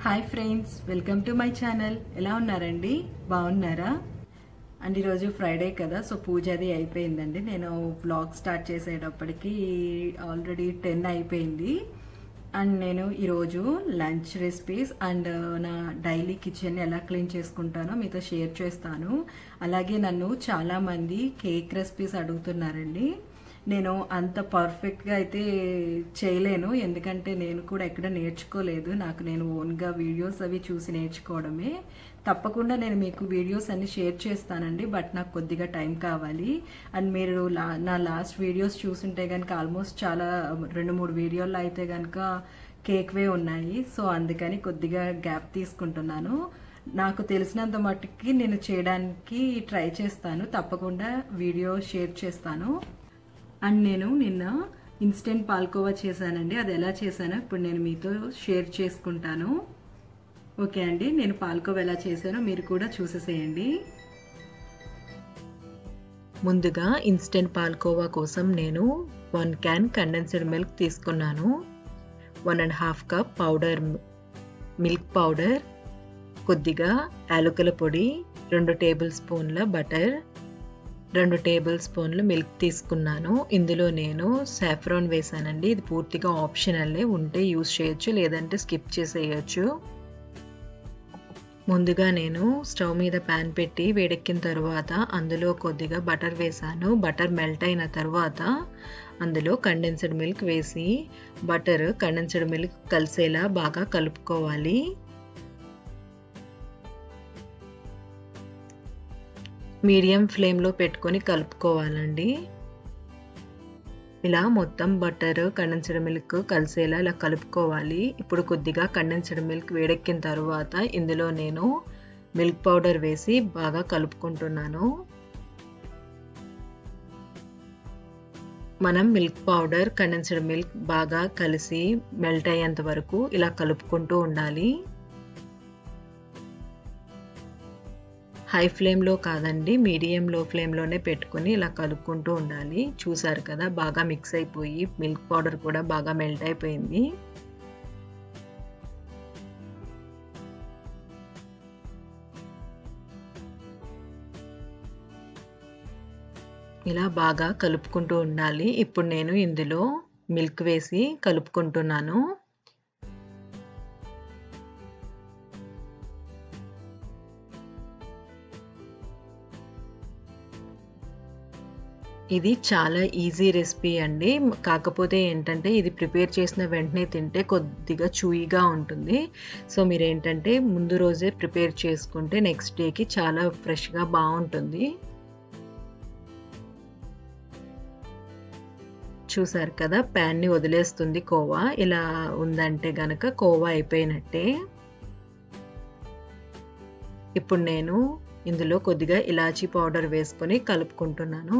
hi friends welcome to my channel ఎలా ఉన్నారండి బాగున్నారా అండ్ ఈరోజు ఫ్రైడే కదా సో పూజ అది అయిపోయిందండి నేను వ్లాగ్ స్టార్ట్ చేసేటప్పటికి ఆల్రెడీ టెన్ అయిపోయింది అండ్ నేను ఈరోజు లంచ్ రెసిపీస్ అండ్ నా డైలీ కిచెన్ ఎలా క్లీన్ చేసుకుంటానో మీతో షేర్ చేస్తాను అలాగే నన్ను చాలామంది కేక్ రెసిపీస్ అడుగుతున్నారండి నేను అంత పర్ఫెక్ట్గా అయితే చేయలేను ఎందుకంటే నేను కూడా ఎక్కడ నేర్చుకోలేదు నాకు నేను ఓన్గా వీడియోస్ అవి చూసి నేర్చుకోవడమే తప్పకుండా నేను మీకు వీడియోస్ అన్ని షేర్ చేస్తానండి బట్ నాకు కొద్దిగా టైం కావాలి అండ్ మీరు లా నా లాస్ట్ వీడియోస్ చూసుంటే కనుక ఆల్మోస్ట్ చాలా రెండు మూడు వీడియోల్లో అయితే కనుక కేక్వే ఉన్నాయి సో అందుకని కొద్దిగా గ్యాప్ తీసుకుంటున్నాను నాకు తెలిసినంత మట్టుకి నేను చేయడానికి ట్రై చేస్తాను తప్పకుండా వీడియో షేర్ చేస్తాను అండ్ నేను నిన్న ఇన్స్టెంట్ పాల్కోవా చేశానండి అది ఎలా చేశానో ఇప్పుడు నేను మీతో షేర్ చేసుకుంటాను ఓకే అండి నేను పాల్కోవా ఎలా చేశానో మీరు కూడా చూసేసేయండి ముందుగా ఇన్స్టెంట్ పాల్కోవా కోసం నేను వన్ క్యాన్ కండెన్స్డ్ మిల్క్ తీసుకున్నాను one and half cup powder milk powder కొద్దిగా యాలకుల పొడి రెండు టేబుల్ స్పూన్ల బటర్ రెండు టేబుల్ స్పూన్లు మిల్క్ తీసుకున్నాను ఇందులో నేను సాఫ్రాన్ వేసానండి ఇది పూర్తిగా ఆప్షనల్లే ఉంటే యూస్ చేయొచ్చు లేదంటే స్కిప్ చేసేయచ్చు ముందుగా నేను స్టవ్ మీద ప్యాన్ పెట్టి వేడెక్కిన తర్వాత అందులో కొద్దిగా బటర్ వేసాను బటర్ మెల్ట్ అయిన తర్వాత అందులో కండెన్స్డ్ మిల్క్ వేసి బటర్ కండెన్స్డ్ మిల్క్ కలిసేలా బాగా కలుపుకోవాలి మీడియం ఫ్లేమ్లో పెట్టుకొని కలుపుకోవాలండి ఇలా మొత్తం బటర్ కండెన్స్డ్ మిల్క్ కలిసేలా ఇలా కలుపుకోవాలి ఇప్పుడు కొద్దిగా కండెన్స్డ్ మిల్క్ వేడెక్కిన తర్వాత ఇందులో నేను మిల్క్ పౌడర్ వేసి బాగా కలుపుకుంటున్నాను మనం మిల్క్ పౌడర్ కండెన్స్డ్ మిల్క్ బాగా కలిసి మెల్ట్ అయ్యేంత వరకు ఇలా కలుపుకుంటూ ఉండాలి హై ఫ్లేమ్లో కాదండి మీడియం లో ఫ్లేమ్లోనే పెట్టుకొని ఇలా కలుపుకుంటూ ఉండాలి చూసారు కదా బాగా మిక్స్ అయిపోయి మిల్క్ పౌడర్ కూడా బాగా మెల్ట్ అయిపోయింది ఇలా బాగా కలుపుకుంటూ ఉండాలి ఇప్పుడు నేను ఇందులో మిల్క్ వేసి కలుపుకుంటున్నాను ఇది చాలా ఈజీ రెసిపీ అండి కాకపోతే ఏంటంటే ఇది ప్రిపేర్ చేసిన వెంటనే తింటే కొద్దిగా చూయిగా ఉంటుంది సో మీరు ఏంటంటే ముందు రోజే ప్రిపేర్ చేసుకుంటే నెక్స్ట్ డేకి చాలా ఫ్రెష్గా బాగుంటుంది చూసారు కదా ప్యాన్ని వదిలేస్తుంది కోవా ఇలా ఉందంటే గనక కోవా అయిపోయినట్టే ఇప్పుడు నేను ఇందులో కొద్దిగా ఇలాచీ పౌడర్ వేసుకొని కలుపుకుంటున్నాను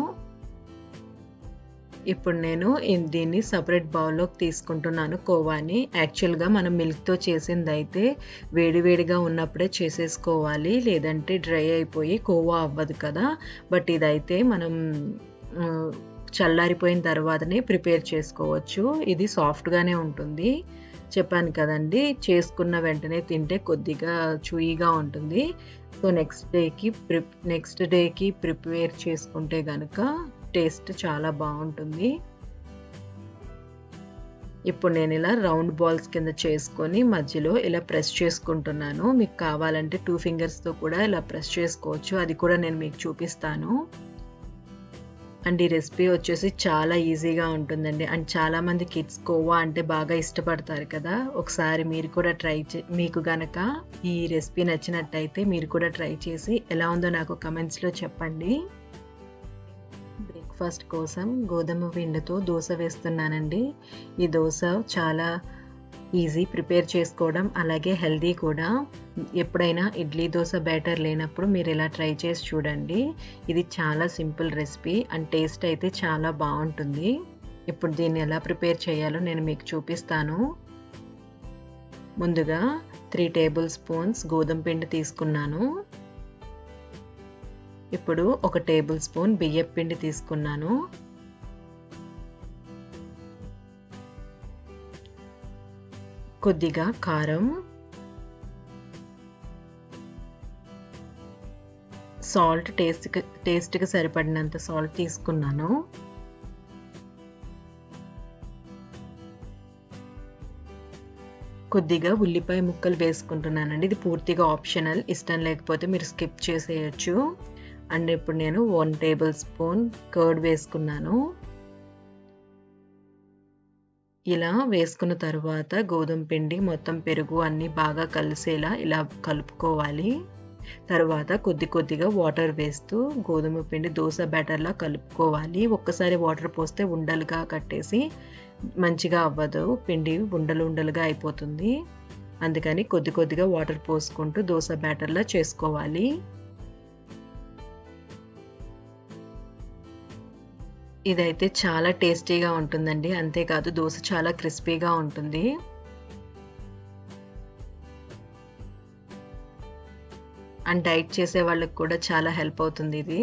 ఇప్పుడు నేను దీన్ని సపరేట్ బౌల్లోకి తీసుకుంటున్నాను కోవాని యాక్చువల్గా మనం మిల్క్తో చేసింది అయితే వేడివేడిగా ఉన్నప్పుడే చేసేసుకోవాలి లేదంటే డ్రై అయిపోయి కోవా అవ్వదు కదా బట్ ఇదైతే మనం చల్లారిపోయిన తర్వాతనే ప్రిపేర్ చేసుకోవచ్చు ఇది సాఫ్ట్గానే ఉంటుంది చెప్పాను కదండి చేసుకున్న వెంటనే తింటే కొద్దిగా చూయిగా ఉంటుంది సో నెక్స్ట్ డేకి ప్రి నెక్స్ట్ డేకి ప్రిపేర్ చేసుకుంటే కనుక టేస్ట్ చాలా బాగుంటుంది ఇప్పుడు నేను ఇలా రౌండ్ బాల్స్ కింద చేసుకొని మధ్యలో ఇలా ప్రెస్ చేసుకుంటున్నాను మీకు కావాలంటే టూ ఫింగర్స్తో కూడా ఇలా ప్రెస్ చేసుకోవచ్చు అది కూడా నేను మీకు చూపిస్తాను అండ్ ఈ రెసిపీ వచ్చేసి చాలా ఈజీగా ఉంటుందండి అండ్ చాలామంది కిడ్స్ కోవా అంటే బాగా ఇష్టపడతారు కదా ఒకసారి మీరు కూడా ట్రై చే మీకు గనక ఈ రెసిపీ నచ్చినట్టయితే మీరు కూడా ట్రై చేసి ఎలా ఉందో నాకు కమెంట్స్లో చెప్పండి బ్రేక్ఫాస్ట్ కోసం గోధుమ పిండితో దోశ వేస్తున్నానండి ఈ దోశ చాలా ఈజీ ప్రిపేర్ చేసుకోవడం అలాగే హెల్దీ కూడా ఎప్పుడైనా ఇడ్లీ దోశ బ్యాటర్ లేనప్పుడు మీరు ఇలా ట్రై చేసి చూడండి ఇది చాలా సింపుల్ రెసిపీ అండ్ టేస్ట్ అయితే చాలా బాగుంటుంది ఇప్పుడు దీన్ని ఎలా ప్రిపేర్ చేయాలో నేను మీకు చూపిస్తాను ముందుగా త్రీ టేబుల్ స్పూన్స్ గోధుమ పిండి తీసుకున్నాను ఇప్పుడు ఒక టేబుల్ స్పూన్ బియ్యం పిండి తీసుకున్నాను కొద్దిగా కారం సాల్ట్ టేస్ట్కి టేస్ట్కి సరిపడినంత సాల్ట్ తీసుకున్నాను కొద్దిగా ఉల్లిపాయ ముక్కలు వేసుకుంటున్నానండి ఇది పూర్తిగా ఆప్షనల్ ఇష్టం లేకపోతే మీరు స్కిప్ చేసేయచ్చు అండ్ ఇప్పుడు నేను వన్ టేబుల్ స్పూన్ కర్డ్ వేసుకున్నాను ఇలా వేసుకున్న తర్వాత గోధుమ పిండి మొత్తం పెరుగు అన్నీ బాగా కలిసేలా ఇలా కలుపుకోవాలి తర్వాత కొద్ది కొద్దిగా వాటర్ వేస్తూ గోధుమ పిండి దోశ బ్యాటర్లా కలుపుకోవాలి ఒక్కసారి వాటర్ పోస్తే ఉండలుగా కట్టేసి మంచిగా అవ్వదు పిండి ఉండలు ఉండలుగా అయిపోతుంది అందుకని కొద్ది కొద్దిగా వాటర్ పోసుకుంటూ దోశ బ్యాటర్లా చేసుకోవాలి ఇదైతే చాలా టేస్టీగా ఉంటుందండి అంతేకాదు దోశ చాలా క్రిస్పీగా ఉంటుంది అండ్ డైట్ చేసే వాళ్ళకి కూడా చాలా హెల్ప్ అవుతుంది ఇది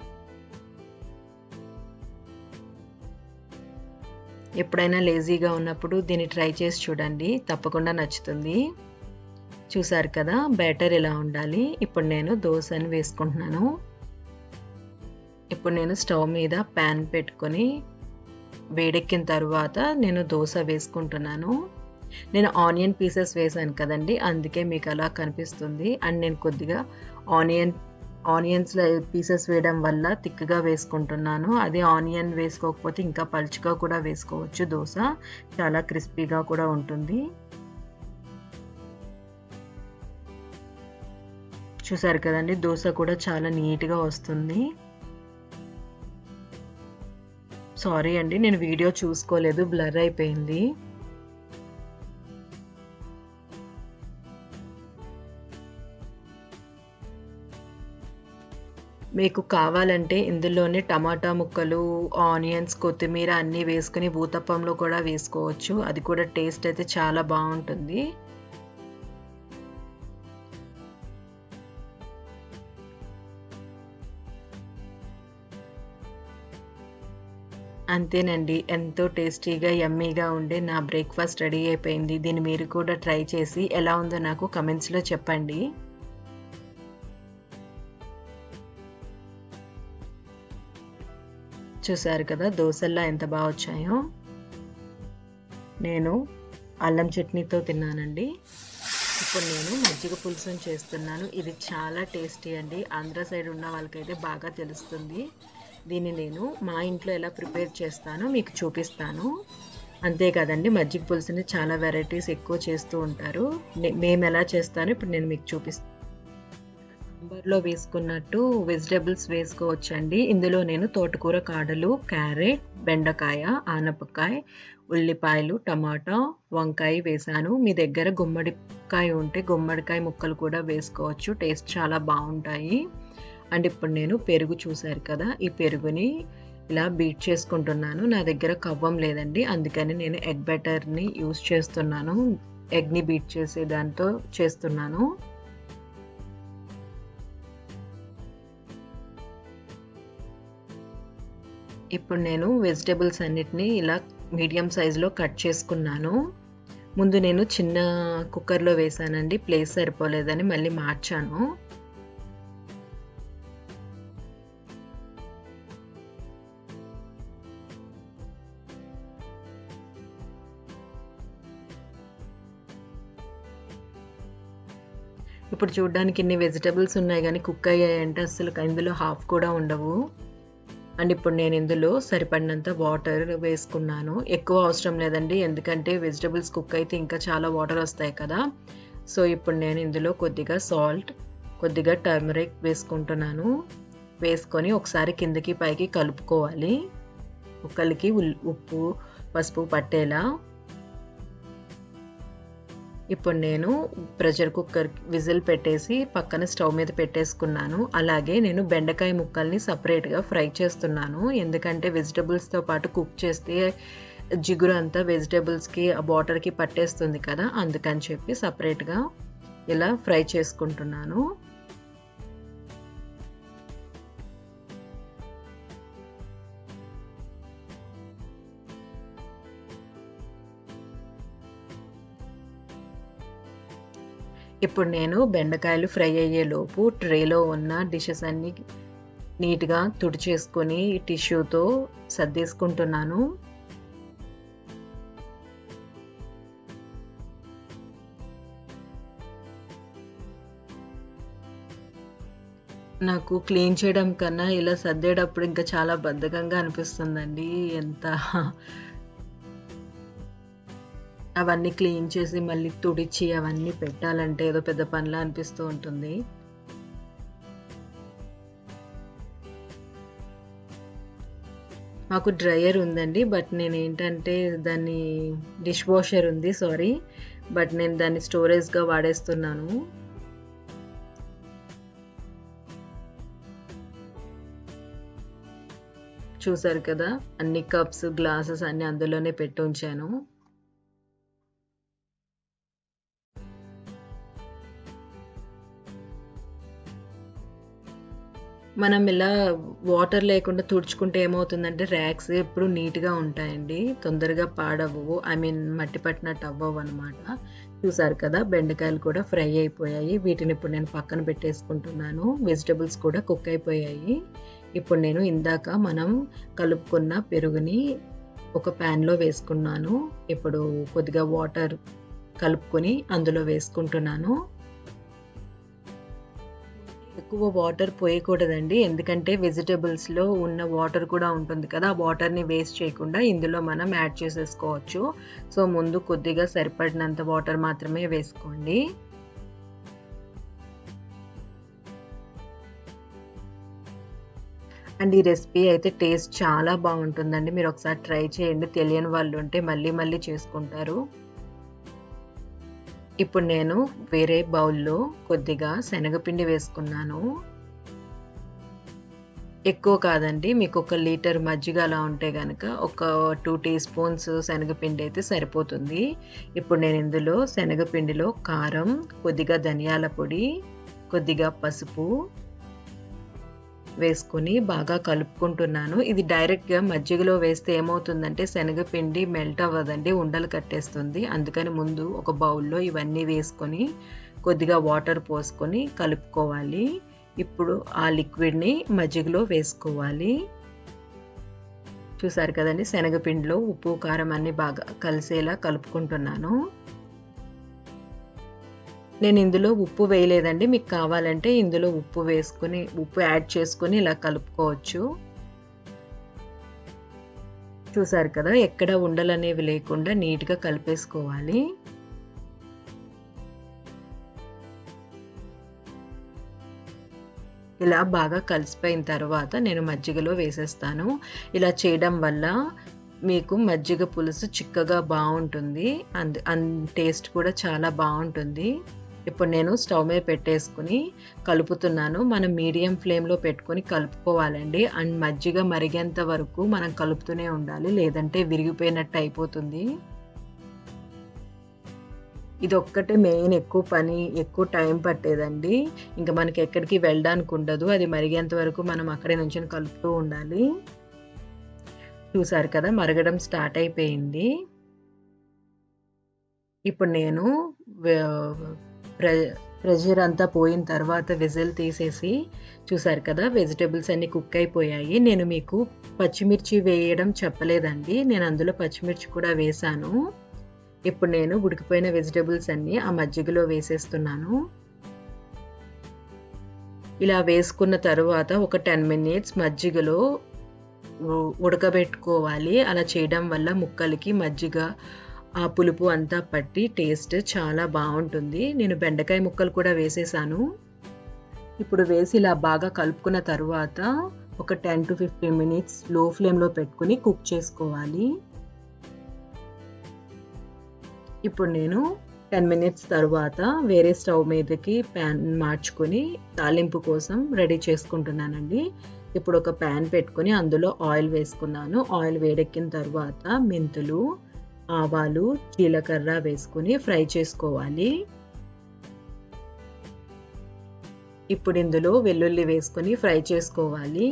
ఎప్పుడైనా లేజీగా ఉన్నప్పుడు దీన్ని ట్రై చేసి చూడండి తప్పకుండా నచ్చుతుంది చూసారు కదా బ్యాటర్ ఇలా ఉండాలి ఇప్పుడు నేను దోశని వేసుకుంటున్నాను ఇప్పుడు నేను స్టవ్ మీద ప్యాన్ పెట్టుకొని వేడెక్కిన తర్వాత నేను దోశ వేసుకుంటున్నాను నేను ఆనియన్ పీసెస్ వేసాను కదండి అందుకే మీకు అలా కనిపిస్తుంది అండ్ నేను కొద్దిగా ఆనియన్ ఆనియన్స్ పీసెస్ వేయడం వల్ల థిక్గా వేసుకుంటున్నాను అదే ఆనియన్ వేసుకోకపోతే ఇంకా పలుచగా కూడా వేసుకోవచ్చు దోశ చాలా క్రిస్పీగా కూడా ఉంటుంది చూసారు కదండి దోశ కూడా చాలా నీట్గా వస్తుంది సారీ అండి నేను వీడియో చూసుకోలేదు బ్లర్ అయిపోయింది మీకు కావాలంటే ఇందులోనే టమాటా ముక్కలు ఆనియన్స్ కొత్తిమీర అన్నీ వేసుకుని ఊతప్పంలో కూడా వేసుకోవచ్చు అది కూడా టేస్ట్ అయితే చాలా బాగుంటుంది అంతేనండి ఎంతో టేస్టీగా యమ్మీగా ఉండే నా బ్రేక్ఫాస్ట్ రెడీ అయిపోయింది దీన్ని మీరు కూడా ట్రై చేసి ఎలా ఉందో నాకు కమెంట్స్లో చెప్పండి చూసారు కదా దోశల్లా ఎంత బాగా వచ్చాయో నేను అల్లం చట్నీతో తిన్నానండి ఇప్పుడు నేను మజ్జిగ పులుసుని చేస్తున్నాను ఇది చాలా టేస్టీ అండి ఆంధ్ర సైడ్ ఉన్న వాళ్ళకైతే బాగా తెలుస్తుంది దీన్ని నేను మా ఇంట్లో ఎలా ప్రిపేర్ చేస్తానో మీకు చూపిస్తాను అంతే కదండి మజ్జిగ పులుసుని చాలా వెరైటీస్ ఎక్కువ చేస్తూ ఉంటారు మేము ఎలా చేస్తానో ఇప్పుడు నేను మీకు చూపిస్తాను సాంబార్లో వేసుకున్నట్టు వెజిటేబుల్స్ వేసుకోవచ్చండి ఇందులో నేను తోటకూర కాడలు క్యారెట్ బెండకాయ ఆనపకాయ ఉల్లిపాయలు టమాటా వంకాయ వేసాను మీ దగ్గర గుమ్మడికాయ ఉంటే గుమ్మడికాయ ముక్కలు కూడా వేసుకోవచ్చు టేస్ట్ చాలా బాగుంటాయి అండ్ ఇప్పుడు నేను పెరుగు చూశారు కదా ఈ పెరుగుని ఇలా బీట్ చేసుకుంటున్నాను నా దగ్గర కవ్వం లేదండి అందుకని నేను ఎగ్ బెటర్ని యూస్ చేస్తున్నాను ఎగ్ని బీట్ చేసే దాంతో చేస్తున్నాను ఇప్పుడు నేను వెజిటేబుల్స్ అన్నిటిని ఇలా మీడియం సైజులో కట్ చేసుకున్నాను ముందు నేను చిన్న కుక్కర్లో వేసానండి ప్లేస్ సరిపోలేదని మళ్ళీ మార్చాను ఇప్పుడు చూడడానికి ఇన్ని వెజిటబుల్స్ ఉన్నాయి కానీ కుక్ అయ్యాయంటే అసలు ఇందులో హాఫ్ కూడా ఉండవు అండ్ ఇప్పుడు నేను ఇందులో సరిపడినంత వాటర్ వేసుకున్నాను ఎక్కువ అవసరం లేదండి ఎందుకంటే వెజిటబుల్స్ కుక్ అయితే ఇంకా చాలా వాటర్ వస్తాయి కదా సో ఇప్పుడు నేను ఇందులో కొద్దిగా సాల్ట్ కొద్దిగా టర్మరిక్ వేసుకుంటున్నాను వేసుకొని ఒకసారి కిందకి పైకి కలుపుకోవాలి ముక్కలకి ఉప్పు పసుపు పట్టేలా ఇప్పుడు నేను ప్రెషర్ కుక్కర్ విజిల్ పెట్టేసి పక్కన స్టవ్ మీద పెట్టేసుకున్నాను అలాగే నేను బెండకాయ ముక్కల్ని సపరేట్గా ఫ్రై చేస్తున్నాను ఎందుకంటే వెజిటబుల్స్తో పాటు కుక్ చేస్తే జిగురు అంతా వెజిటబుల్స్కి వాటర్కి పట్టేస్తుంది కదా అందుకని చెప్పి సపరేట్గా ఇలా ఫ్రై చేసుకుంటున్నాను ఇప్పుడు నేను బెండకాయలు ఫ్రై అయ్యేలోపు ట్రేలో ఉన్న డిషెస్ అన్నీ నీట్గా తుడిచేసుకొని టిష్యూతో సర్దేసుకుంటున్నాను నాకు క్లీన్ చేయడం కన్నా ఇలా సర్దేటప్పుడు ఇంకా చాలా బద్ధకంగా అనిపిస్తుందండి ఎంత అవన్నీ క్లీన్ చేసి మళ్ళీ తుడిచి అవన్నీ పెట్టాలంటే ఏదో పెద్ద పనిలా అనిపిస్తూ ఉంటుంది మాకు డ్రయర్ ఉందండి బట్ నేను ఏంటంటే దాన్ని డిష్ వాషర్ ఉంది సారీ బట్ నేను దాన్ని స్టోరేజ్గా వాడేస్తున్నాను చూసారు కదా అన్ని కప్స్ గ్లాసెస్ అన్ని అందులోనే పెట్టి ఉంచాను మనం ఇలా వాటర్ లేకుండా తుడుచుకుంటే ఏమవుతుందంటే ర్యాక్స్ ఎప్పుడు నీట్గా ఉంటాయండి తొందరగా పాడవు ఐ మీన్ మట్టి పట్టినట్టు అవ్వవు అనమాట చూసారు కదా బెండకాయలు కూడా ఫ్రై అయిపోయాయి వీటిని ఇప్పుడు నేను పక్కన పెట్టేసుకుంటున్నాను వెజిటబుల్స్ కూడా కుక్ అయిపోయాయి ఇప్పుడు నేను ఇందాక మనం కలుపుకున్న పెరుగుని ఒక ప్యాన్లో వేసుకున్నాను ఇప్పుడు కొద్దిగా వాటర్ కలుపుకొని అందులో వేసుకుంటున్నాను ఎక్కువ వాటర్ పోయకూడదండి ఎందుకంటే వెజిటబుల్స్లో ఉన్న వాటర్ కూడా ఉంటుంది కదా ఆ వాటర్ని వేస్ట్ చేయకుండా ఇందులో మనం యాడ్ చేసేసుకోవచ్చు సో ముందు కొద్దిగా సరిపడినంత వాటర్ మాత్రమే వేసుకోండి అండ్ ఈ రెసిపీ అయితే టేస్ట్ చాలా బాగుంటుందండి మీరు ఒకసారి ట్రై చేయండి తెలియని వాళ్ళు ఉంటే మళ్ళీ మళ్ళీ చేసుకుంటారు ఇప్పుడు నేను వేరే బౌల్లో కొద్దిగా శనగపిండి వేసుకున్నాను ఎక్కువ కాదండి మీకు ఒక లీటర్ మజ్జిగ అలా ఉంటే కనుక ఒక టూ టీ స్పూన్స్ శనగపిండి అయితే సరిపోతుంది ఇప్పుడు నేను ఇందులో శనగపిండిలో కారం కొద్దిగా ధనియాల పొడి కొద్దిగా పసుపు వేసుకొని బాగా కలుపుకుంటున్నాను ఇది డైరెక్ట్గా మజ్జిగలో వేస్తే ఏమవుతుందంటే శనగపిండి మెల్ట్ అవ్వదండి ఉండలు కట్టేస్తుంది అందుకని ముందు ఒక బౌల్లో ఇవన్నీ వేసుకొని కొద్దిగా వాటర్ పోసుకొని కలుపుకోవాలి ఇప్పుడు ఆ లిక్విడ్ని మజ్జిగలో వేసుకోవాలి చూసారు కదండి శనగపిండిలో ఉప్పు కారం అన్నీ బాగా కలిసేలా కలుపుకుంటున్నాను నేను ఇందులో ఉప్పు వేయలేదండి మీకు కావాలంటే ఇందులో ఉప్పు వేసుకుని ఉప్పు యాడ్ చేసుకుని ఇలా కలుపుకోవచ్చు చూసారు కదా ఎక్కడ ఉండలు అనేవి లేకుండా నీట్గా కలిపేసుకోవాలి ఇలా బాగా కలిసిపోయిన తర్వాత నేను మజ్జిగలో వేసేస్తాను ఇలా చేయడం వల్ల మీకు మజ్జిగ పులుసు చిక్కగా బాగుంటుంది అండ్ అండ్ టేస్ట్ కూడా చాలా బాగుంటుంది ఇప్పుడు నేను స్టవ్ మీద పెట్టేసుకుని కలుపుతున్నాను మనం మీడియం ఫ్లేమ్లో పెట్టుకొని కలుపుకోవాలండి అండ్ మజ్జిగ మరిగేంత వరకు మనం కలుపుతూనే ఉండాలి లేదంటే విరిగిపోయినట్టు అయిపోతుంది ఇది ఒక్కటే మెయిన్ ఎక్కువ పని ఎక్కువ టైం పట్టేదండి ఇంకా మనకి ఎక్కడికి వెళ్ళడానికి ఉండదు అది మరిగేంత వరకు మనం అక్కడే నుంచి కలుపుతూ ఉండాలి చూసారు కదా మరగడం స్టార్ట్ అయిపోయింది ఇప్పుడు నేను ప్రె ప్రెషర్ అంతా పోయిన తర్వాత విజిల్ తీసేసి చూసారు కదా వెజిటేబుల్స్ అన్నీ కుక్ అయిపోయాయి నేను మీకు పచ్చిమిర్చి వేయడం చెప్పలేదండి నేను అందులో పచ్చిమిర్చి కూడా వేశాను ఇప్పుడు నేను ఉడికిపోయిన వెజిటేబుల్స్ అన్నీ ఆ మజ్జిగలో వేసేస్తున్నాను ఇలా వేసుకున్న తర్వాత ఒక టెన్ మినిట్స్ మజ్జిగలో ఉడకబెట్టుకోవాలి అలా చేయడం వల్ల ముక్కలకి మజ్జిగ ఆ పులుపు అంతా పట్టి టేస్ట్ చాలా బాగుంటుంది నేను బెండకాయ ముక్కలు కూడా వేసేసాను ఇప్పుడు వేసి ఇలా బాగా కలుపుకున్న తర్వాత ఒక టెన్ టు ఫిఫ్టీన్ మినిట్స్ లో ఫ్లేమ్లో పెట్టుకుని కుక్ చేసుకోవాలి ఇప్పుడు నేను టెన్ మినిట్స్ తర్వాత వేరే స్టవ్ మీదకి ప్యాన్ మార్చుకొని తాలింపు కోసం రెడీ చేసుకుంటున్నానండి ఇప్పుడు ఒక ప్యాన్ పెట్టుకొని అందులో ఆయిల్ వేసుకున్నాను ఆయిల్ వేడెక్కిన తర్వాత మెంతులు ఆవాలు జీలకర్ర వేసుకుని ఫ్రై చేసుకోవాలి ఇప్పుడు ఇందులో వెల్లుల్లి వేసుకొని ఫ్రై చేసుకోవాలి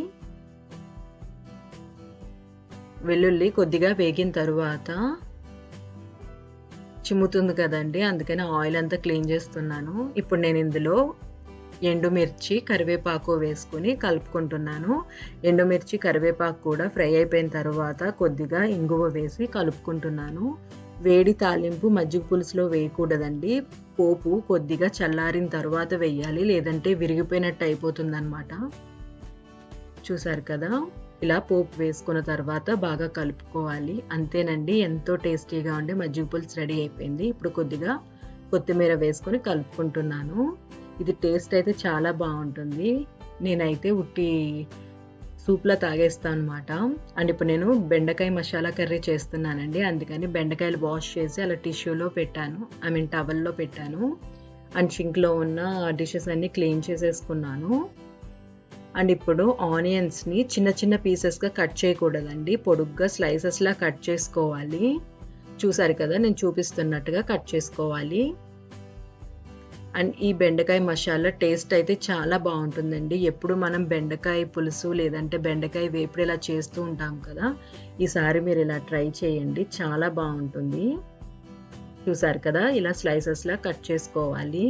వెల్లుల్లి కొద్దిగా వేగిన తర్వాత చిమ్ముతుంది కదండి అందుకని ఆయిల్ అంతా క్లీన్ చేస్తున్నాను ఇప్పుడు నేను ఇందులో ఎండుమిర్చి కరివేపాకు వేసుకుని కలుపుకుంటున్నాను ఎండుమిర్చి కరివేపాకు కూడా ఫ్రై అయిపోయిన తర్వాత కొద్దిగా ఇంగువ వేసి కలుపుకుంటున్నాను వేడి తాలింపు మజ్జిగ పులుసులో వేయకూడదండి పోపు కొద్దిగా చల్లారిన తర్వాత వేయాలి లేదంటే విరిగిపోయినట్టు అయిపోతుంది అనమాట చూసారు కదా ఇలా పోపు వేసుకున్న తర్వాత బాగా కలుపుకోవాలి అంతేనండి ఎంతో టేస్టీగా ఉండి మజ్జిగ పులుసు రెడీ అయిపోయింది ఇప్పుడు కొద్దిగా కొత్తిమీర వేసుకొని కలుపుకుంటున్నాను ఇది టేస్ట్ అయితే చాలా బాగుంటుంది నేనైతే ఉట్టి సూప్లో తాగేస్తాను అనమాట అండ్ ఇప్పుడు నేను బెండకాయ మసాలా కర్రీ చేస్తున్నానండి అందుకని బెండకాయలు వాష్ చేసి అలా టిష్యూలో పెట్టాను ఐ మీన్ టవల్లో పెట్టాను అండ్ సింక్లో ఉన్న డిషెస్ అన్నీ క్లీన్ చేసేసుకున్నాను అండ్ ఇప్పుడు ఆనియన్స్ని చిన్న చిన్న పీసెస్గా కట్ చేయకూడదండి పొడుగ్గా స్లైసెస్లా కట్ చేసుకోవాలి చూసారు కదా నేను చూపిస్తున్నట్టుగా కట్ చేసుకోవాలి అండ్ ఈ బెండకాయ మసాలా టేస్ట్ అయితే చాలా బాగుంటుందండి ఎప్పుడు మనం బెండకాయ పులుసు లేదంటే బెండకాయ వేపుడు ఇలా చేస్తూ ఉంటాం కదా ఈసారి మీరు ఇలా ట్రై చేయండి చాలా బాగుంటుంది చూసారు కదా ఇలా స్లైసెస్లా కట్ చేసుకోవాలి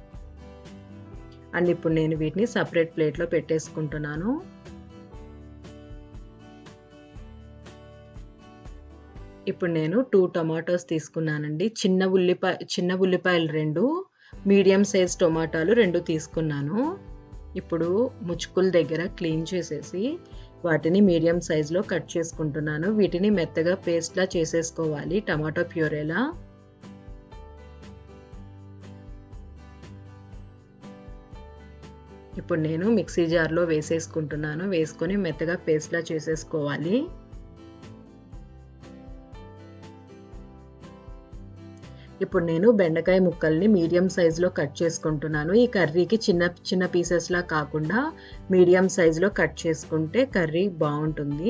అండ్ ఇప్పుడు నేను వీటిని సపరేట్ ప్లేట్లో పెట్టేసుకుంటున్నాను ఇప్పుడు నేను టూ టొమాటోస్ తీసుకున్నానండి చిన్న ఉల్లిపాయ చిన్న ఉల్లిపాయలు రెండు మీడియం సైజ్ టొమాటోలు రెండు తీసుకున్నాను ఇప్పుడు ముచ్చుకుల దగ్గర క్లీన్ చేసేసి వాటిని మీడియం సైజులో కట్ చేసుకుంటున్నాను వీటిని మెత్తగా పేస్ట్లా చేసేసుకోవాలి టమాటో ప్యూరేలా ఇప్పుడు నేను మిక్సీ జార్లో వేసేసుకుంటున్నాను వేసుకొని మెత్తగా పేస్ట్లా చేసేసుకోవాలి ఇప్పుడు నేను బెండకాయ ముక్కల్ని మీడియం సైజులో కట్ చేసుకుంటున్నాను ఈ కర్రీకి చిన్న చిన్న పీసెస్లా కాకుండా మీడియం సైజులో కట్ చేసుకుంటే కర్రీ బాగుంటుంది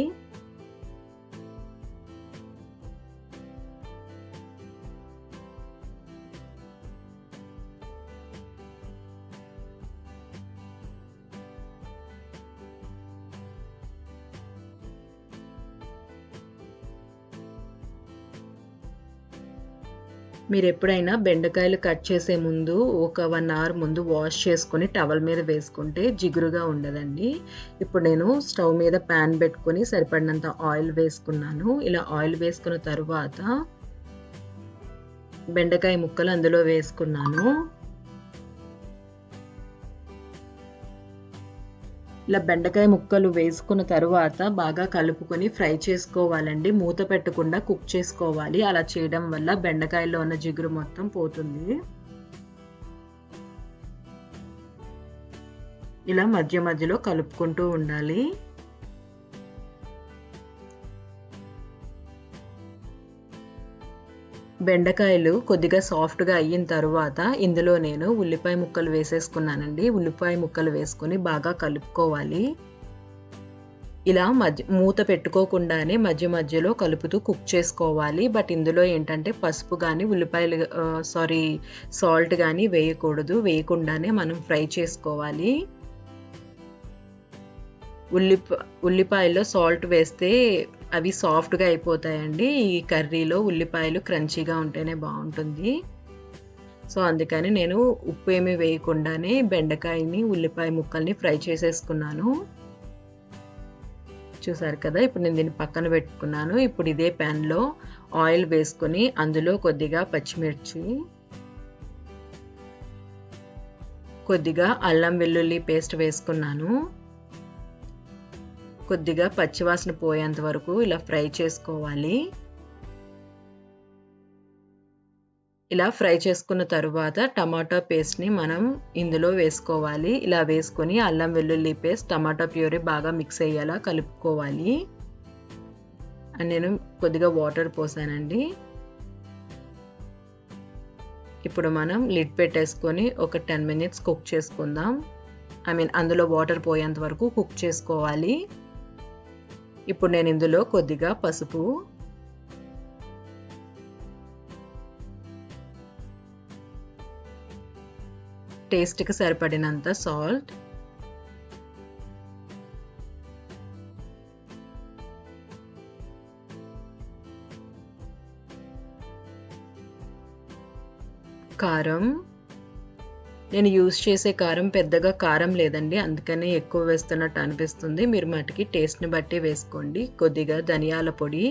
మీరు ఎప్పుడైనా బెండకాయలు కట్ చేసే ముందు ఒక వన్ అవర్ ముందు వాష్ చేసుకొని టవల్ మీద వేసుకుంటే జిగురుగా ఉండదండి ఇప్పుడు నేను స్టవ్ మీద ప్యాన్ పెట్టుకొని సరిపడినంత ఆయిల్ వేసుకున్నాను ఇలా ఆయిల్ వేసుకున్న తర్వాత బెండకాయ ముక్కలు అందులో వేసుకున్నాను ఇలా బెండకాయ ముక్కలు వేసుకున్న తర్వాత బాగా కలుపుకొని ఫ్రై చేసుకోవాలండి మూత పెట్టకుండా కుక్ చేసుకోవాలి అలా చేయడం వల్ల బెండకాయలో ఉన్న జిగురు మొత్తం పోతుంది ఇలా మధ్య మధ్యలో కలుపుకుంటూ ఉండాలి బెండకాయలు కొద్దిగా సాఫ్ట్గా అయిన తర్వాత ఇందులో నేను ఉల్లిపాయ ముక్కలు వేసేసుకున్నానండి ఉల్లిపాయ ముక్కలు వేసుకొని బాగా కలుపుకోవాలి ఇలా మధ్య మూత పెట్టుకోకుండానే మధ్య మధ్యలో కలుపుతూ కుక్ చేసుకోవాలి బట్ ఇందులో ఏంటంటే పసుపు కానీ ఉల్లిపాయలు సారీ సాల్ట్ కానీ వేయకూడదు వేయకుండానే మనం ఫ్రై చేసుకోవాలి ఉల్లిప ఉల్లిపాయలో సాల్ట్ వేస్తే అవి సాఫ్ట్గా అయిపోతాయండి ఈ కర్రీలో ఉల్లిపాయలు క్రంచీగా ఉంటేనే బాగుంటుంది సో అందుకని నేను ఉప్పు ఏమి వేయకుండానే బెండకాయని ఉల్లిపాయ ముక్కల్ని ఫ్రై చేసేసుకున్నాను చూసారు కదా ఇప్పుడు నేను దీన్ని పక్కన పెట్టుకున్నాను ఇప్పుడు ఇదే ప్యాన్లో ఆయిల్ వేసుకొని అందులో కొద్దిగా పచ్చిమిర్చి కొద్దిగా అల్లం వెల్లుల్లి పేస్ట్ వేసుకున్నాను కొద్దిగా పచ్చివాసన పోయేంత వరకు ఇలా ఫ్రై చేసుకోవాలి ఇలా ఫ్రై చేసుకున్న తరువాత టమాటా పేస్ట్ని మనం ఇందులో వేసుకోవాలి ఇలా వేసుకొని అల్లం వెల్లుల్లి పేస్ట్ టమాటా ప్యూరీ బాగా మిక్స్ అయ్యేలా కలుపుకోవాలి అండ్ నేను కొద్దిగా వాటర్ పోసానండి ఇప్పుడు మనం లిడ్ పెట్టేసుకొని ఒక టెన్ మినిట్స్ కుక్ చేసుకుందాం ఐ మీన్ అందులో వాటర్ పోయేంత వరకు కుక్ చేసుకోవాలి ఇప్పుడు నేను ఇందులో కొద్దిగా పసుపు టేస్ట్కి సరిపడినంత సాల్ట్ కారం నేను యూస్ చేసే కారం పెద్దగా కారం లేదండి అందుకని ఎక్కువ వేస్తున్నట్టు అనిపిస్తుంది మీరు మటుకి టేస్ట్ని బట్టి వేసుకోండి కొద్దిగా ధనియాల పొడి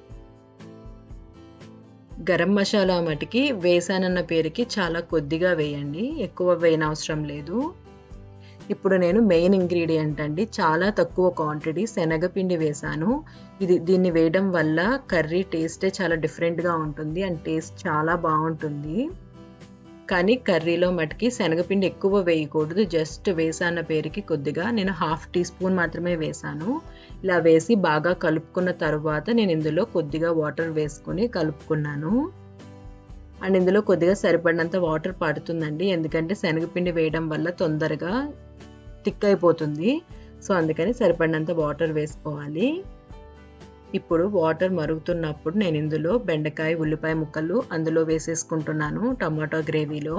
గరం మసాలా మటుకి వేసానన్న పేరుకి చాలా కొద్దిగా వేయండి ఎక్కువ వేయనవసరం లేదు ఇప్పుడు నేను మెయిన్ ఇంగ్రీడియంట్ అండి చాలా తక్కువ క్వాంటిటీ శనగపిండి వేశాను ఇది దీన్ని వేయడం వల్ల కర్రీ టేస్టే చాలా డిఫరెంట్గా ఉంటుంది అండ్ టేస్ట్ చాలా బాగుంటుంది కానీ కర్రీలో మటుకి శనగపిండి ఎక్కువ వేయకూడదు జస్ట్ వేసాన్న పేరుకి కొద్దిగా నేను హాఫ్ టీ స్పూన్ మాత్రమే వేసాను ఇలా వేసి బాగా కలుపుకున్న తర్వాత నేను ఇందులో కొద్దిగా వాటర్ వేసుకొని కలుపుకున్నాను అండ్ ఇందులో కొద్దిగా సరిపడినంత వాటర్ పడుతుందండి ఎందుకంటే శనగపిండి వేయడం వల్ల తొందరగా థిక్ అయిపోతుంది సో అందుకని సరిపడినంత వాటర్ వేసుకోవాలి ఇప్పుడు వాటర్ మరుగుతున్నప్పుడు నేను ఇందులో బెండకాయ ఉల్లిపాయ ముక్కలు అందులో వేసేసుకుంటున్నాను టమాటో గ్రేవీలో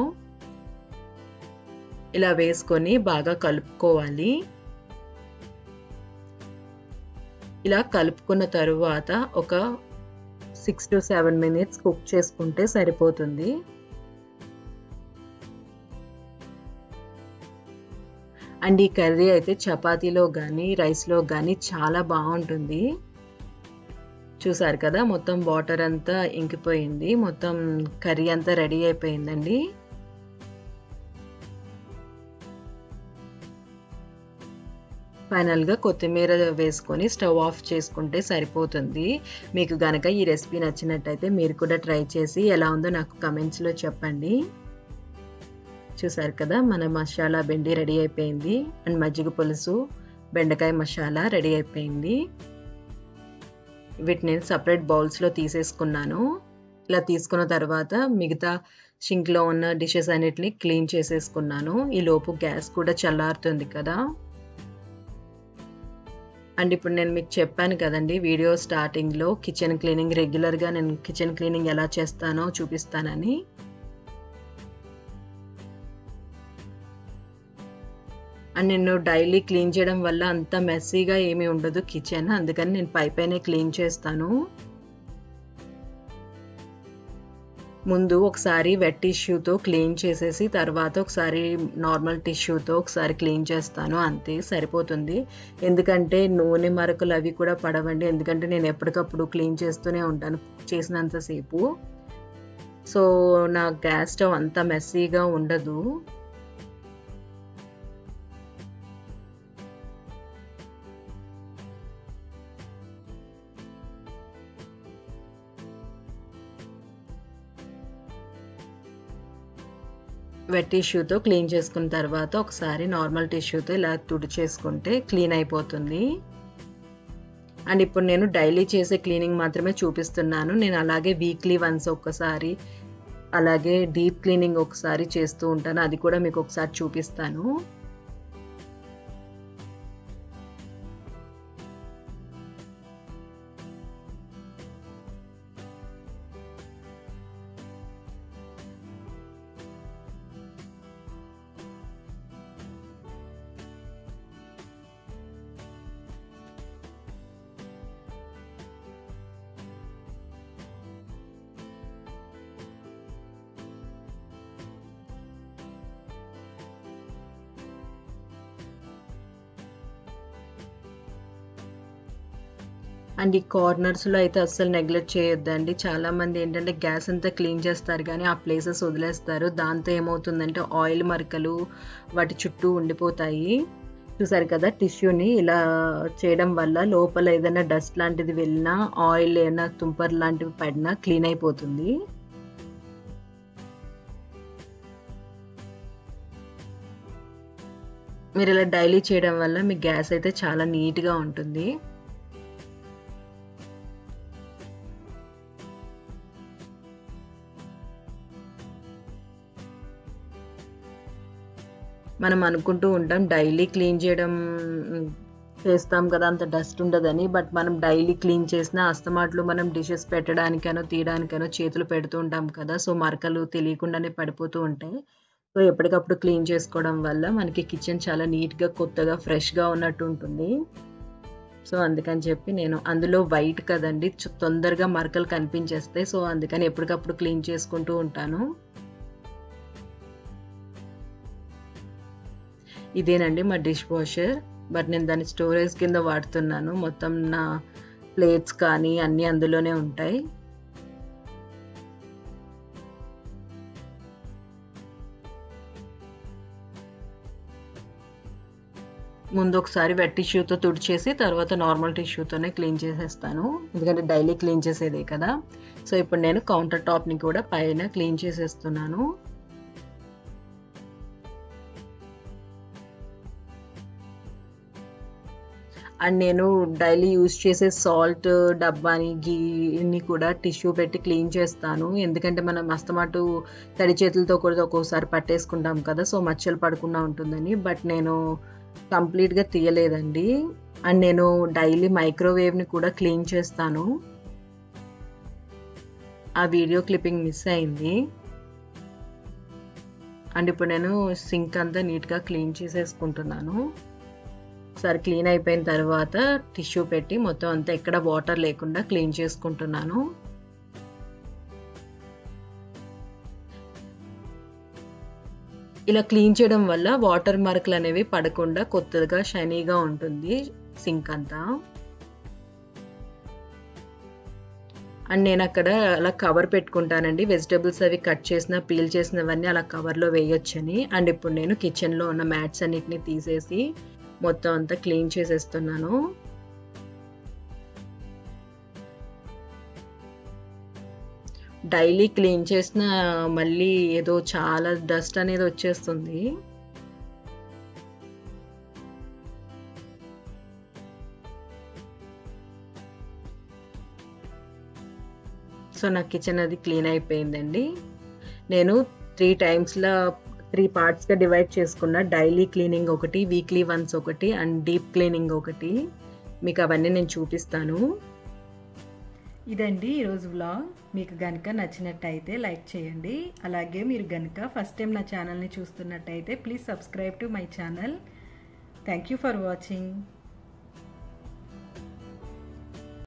ఇలా వేసుకొని బాగా కలుపుకోవాలి ఇలా కలుపుకున్న తరువాత ఒక six to seven minutes cook చేసుకుంటే సరిపోతుంది అండ్ ఈ కర్రీ అయితే చపాతీలో కానీ రైస్లో కానీ చాలా బాగుంటుంది చూసారు కదా మొత్తం వాటర్ అంతా ఇంకిపోయింది మొత్తం కర్రీ అంతా రెడీ అయిపోయిందండి ఫైనల్గా కొత్తిమీర వేసుకొని స్టవ్ ఆఫ్ చేసుకుంటే సరిపోతుంది మీకు గనక ఈ రెసిపీ నచ్చినట్టయితే మీరు కూడా ట్రై చేసి ఎలా ఉందో నాకు కమెంట్స్లో చెప్పండి చూసారు కదా మన మసాలా బెండి రెడీ అయిపోయింది అండ్ మజ్జిగ పులుసు బెండకాయ మసాలా రెడీ అయిపోయింది వీటిని నేను సపరేట్ బౌల్స్లో తీసేసుకున్నాను ఇలా తీసుకున్న తర్వాత మిగతా షింక్లో ఉన్న డిషెస్ అన్నిటిని క్లీన్ చేసేసుకున్నాను ఈ లోపు గ్యాస్ కూడా చల్లారుతుంది కదా అండ్ ఇప్పుడు నేను మీకు చెప్పాను కదండి వీడియో స్టార్టింగ్లో కిచెన్ క్లీనింగ్ రెగ్యులర్గా నేను కిచెన్ క్లీనింగ్ ఎలా చేస్తానో చూపిస్తానని అండ్ నేను డైలీ క్లీన్ చేయడం వల్ల అంత మెస్సీగా ఏమీ ఉండదు కిచెన్ అందుకని నేను పై పైనే క్లీన్ చేస్తాను ముందు ఒకసారి వెట్ టిష్యూతో క్లీన్ చేసేసి తర్వాత ఒకసారి నార్మల్ టిష్యూతో ఒకసారి క్లీన్ చేస్తాను అంతే సరిపోతుంది ఎందుకంటే నూనె మరకలు అవి కూడా పడవండి ఎందుకంటే నేను ఎప్పటికప్పుడు క్లీన్ చేస్తూనే ఉంటాను చేసినంతసేపు సో నా గ్యాస్ స్టవ్ అంత మెస్సీగా ఉండదు వెట్ టిష్యూతో క్లీన్ చేసుకున్న తర్వాత ఒకసారి నార్మల్ టిష్యూతో ఇలా తుడి చేసుకుంటే క్లీన్ అయిపోతుంది అండ్ ఇప్పుడు నేను డైలీ చేసే క్లీనింగ్ మాత్రమే చూపిస్తున్నాను నేను అలాగే వీక్లీ వన్స్ ఒక్కసారి అలాగే డీప్ క్లీనింగ్ ఒకసారి చేస్తూ ఉంటాను అది కూడా మీకు ఒకసారి చూపిస్తాను అండ్ ఈ కార్నర్స్లో అయితే అస్సలు నెగ్లెక్ట్ చేయొద్దండి చాలామంది ఏంటంటే గ్యాస్ అంతా క్లీన్ చేస్తారు కానీ ఆ ప్లేసెస్ వదిలేస్తారు దాంతో ఏమవుతుందంటే ఆయిల్ మరకలు వాటి చుట్టూ ఉండిపోతాయి చూసారు కదా టిష్యూని ఇలా చేయడం వల్ల లోపల ఏదైనా డస్ట్ లాంటిది వెళ్ళినా ఆయిల్ ఏదైనా తుంపర్ లాంటివి పడినా క్లీన్ అయిపోతుంది మీరు ఇలా డైలీ చేయడం వల్ల మీ గ్యాస్ అయితే చాలా నీట్గా ఉంటుంది మనం అనుకుంటూ ఉంటాం డైలీ క్లీన్ చేయడం చేస్తాం కదా అంత డస్ట్ ఉండదని బట్ మనం డైలీ క్లీన్ చేసిన అస్తమాట్లు మనం డిషెస్ పెట్టడానికనో తీయడానికనో చేతులు పెడుతూ ఉంటాం కదా సో మరకలు తెలియకుండానే పడిపోతూ ఉంటాయి సో ఎప్పటికప్పుడు క్లీన్ చేసుకోవడం వల్ల మనకి కిచెన్ చాలా నీట్గా కొత్తగా ఫ్రెష్గా ఉన్నట్టు ఉంటుంది సో అందుకని చెప్పి నేను అందులో వైట్ కదండి తొందరగా మరకలు కనిపించేస్తాయి సో అందుకని ఎప్పటికప్పుడు క్లీన్ చేసుకుంటూ ఉంటాను ఇదేనండి మా డిష్ వాషర్ బట్ నేను దాని స్టోరేజ్ కింద వాడుతున్నాను మొత్తం నా ప్లేట్స్ కానీ అన్నీ అందులోనే ఉంటాయి ముందు ఒకసారి వెట్ టిష్యూతో తుడిచేసి తర్వాత నార్మల్ టిష్యూతోనే క్లీన్ చేసేస్తాను ఎందుకంటే డైలీ క్లీన్ చేసేదే కదా సో ఇప్పుడు నేను కౌంటర్ టాప్ని కూడా పైన క్లీన్ చేసేస్తున్నాను అండ్ నేను డైలీ యూజ్ చేసే సాల్ట్ డబ్బాని గీని కూడా టిష్యూ పెట్టి క్లీన్ చేస్తాను ఎందుకంటే మనం మస్తమాటు తడి చేతులతో కూడా ఒక్కోసారి పట్టేసుకుంటాం కదా సో మచ్చలు పడకుండా ఉంటుందని బట్ నేను కంప్లీట్గా తీయలేదండి అండ్ నేను డైలీ మైక్రోవేవ్ని కూడా క్లీన్ చేస్తాను ఆ వీడియో క్లిప్పింగ్ మిస్ అయింది అండ్ ఇప్పుడు నేను సింక్ అంతా నీట్గా క్లీన్ చేసేసుకుంటున్నాను ఒకసారి క్లీన్ అయిపోయిన తర్వాత టిష్యూ పెట్టి మొత్తం అంతా ఎక్కడ వాటర్ లేకుండా క్లీన్ చేసుకుంటున్నాను ఇలా క్లీన్ చేయడం వల్ల వాటర్ మార్కులు అనేవి పడకుండా కొత్తగా షైనీగా ఉంటుంది సింక్ అంతా అండ్ నేను అక్కడ అలా కవర్ పెట్టుకుంటానండి వెజిటబుల్స్ అవి కట్ చేసిన పీల్ చేసినవన్నీ అలా కవర్లో వేయొచ్చని అండ్ ఇప్పుడు నేను కిచెన్లో ఉన్న మ్యాట్స్ అన్నిటిని తీసేసి మొత్తం అంతా క్లీన్ చేసేస్తున్నాను డైలీ క్లీన్ చేసిన మళ్ళీ ఏదో చాలా డస్ట్ అనేది వచ్చేస్తుంది సో నా కిచెన్ అది క్లీన్ అయిపోయిందండి నేను త్రీ టైమ్స్లో త్రీ పార్ట్స్గా డివైడ్ చేసుకున్న డైలీ క్లీనింగ్ ఒకటి వీక్లీ వన్స్ ఒకటి అండ్ డీప్ క్లీనింగ్ ఒకటి మీకు అవన్నీ నేను చూపిస్తాను ఇదండి ఈరోజు వ్లాగ్ మీకు కనుక నచ్చినట్టయితే లైక్ చేయండి అలాగే మీరు కనుక ఫస్ట్ టైం నా ఛానల్ని చూస్తున్నట్టయితే please subscribe to my channel thank you for watching